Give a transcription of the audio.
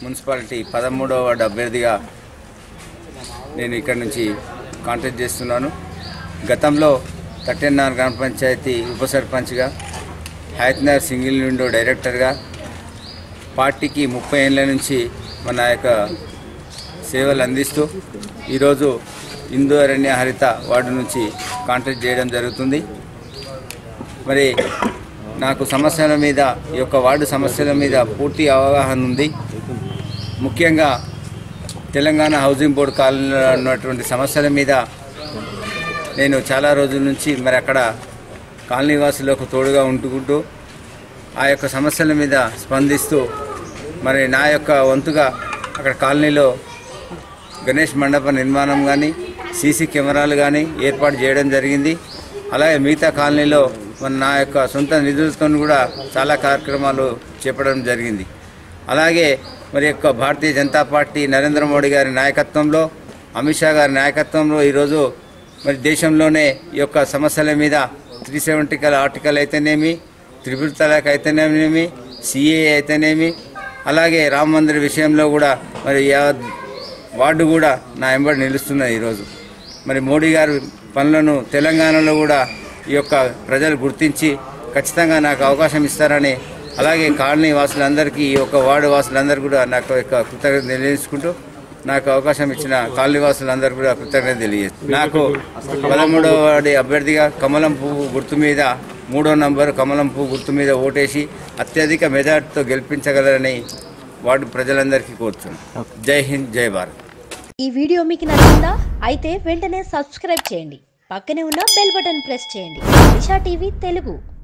municipality పదమూడవ ward అభ్యర్థిగా నేను ఇక్కడి నుంచి కాంటాక్ట్ చేస్తున్నాను గతంలో తట్టెన్నార్ గ్రామ పంచాయతీ ఉప సర్పంచ్గా హయత్నగర్ సింగిల్ విండో డైరెక్టర్గా పార్టీకి ముప్పై ఏళ్ళ నుంచి మన యొక్క సేవలు అందిస్తూ ఈరోజు హిందూ అరణ్య హరిత వార్డు నుంచి కాంటాక్ట్ చేయడం జరుగుతుంది మరి నాకు సమస్యల మీద ఈ యొక్క వార్డు సమస్యల మీద పూర్తి అవగాహన ఉంది ముఖ్యంగా తెలంగాణ హౌసింగ్ బోర్డు కాలనీలో ఉన్నటువంటి సమస్యల మీద నేను చాలా రోజుల నుంచి మరి అక్కడ కాలనీవాసులకు తోడుగా ఉంటుకుంటూ ఆ యొక్క సమస్యల మీద స్పందిస్తూ మరి నా యొక్క వంతుగా అక్కడ కాలనీలో గణేష్ మండప నిర్మాణం కానీ సీసీ కెమెరాలు కానీ ఏర్పాటు చేయడం జరిగింది అలాగే మిగతా కాలనీలో మన నా యొక్క సొంత నిధులతో కూడా చాలా కార్యక్రమాలు చేపట్టడం జరిగింది అలాగే మరి యొక్క భారతీయ జనతా పార్టీ నరేంద్ర మోడీ గారి నాయకత్వంలో అమిత్ షా గారి నాయకత్వంలో ఈరోజు మరి దేశంలోనే ఈ యొక్క సమస్యల మీద త్రీ సెవెంటీ ఆర్టికల్ అయితేనేమి త్రిపుల్ తలాక్ అయితేనేమి సిఏ అయితేనేమి అలాగే రామ మందిర్ విషయంలో కూడా మరి యావత్ వార్డు కూడా నా ఎంబడి నిలుస్తున్నది ఈరోజు మరి మోడీ గారి పనులను తెలంగాణలో కూడా ఈ యొక్క ప్రజలు గుర్తించి ఖచ్చితంగా నాకు అవకాశం ఇస్తారని అలాగే కాలనీ వాసులందరికీ ఈ యొక్క వార్డు వాసులందరూ కూడా నాకు యొక్క కృతజ్ఞత తెలియజేసుకుంటూ నాకు అవకాశం ఇచ్చిన కాలనీ వాసులందరూ కూడా కృతజ్ఞత తెలియజేస్తారు నాకు పదమూడవ వార్డు అభ్యర్థిగా కమలం పువ్వు గుర్తు మీద మూడో నంబరు కమలం పువ్వు గుర్తు మీద ఓటేసి అత్యధిక మెజార్టీతో గెలిపించగలరని వార్డు ప్రజలందరికీ కోరుతున్నాను జై హింద్ జై భారత్ ఈ వీడియో మీకు నచ్చిందా అయితే వెంటనే సబ్స్క్రైబ్ చేయండి పక్కనే ఉన్న బెల్ బటన్ ప్రెస్ చేయండి దిశా టీవీ తెలుగు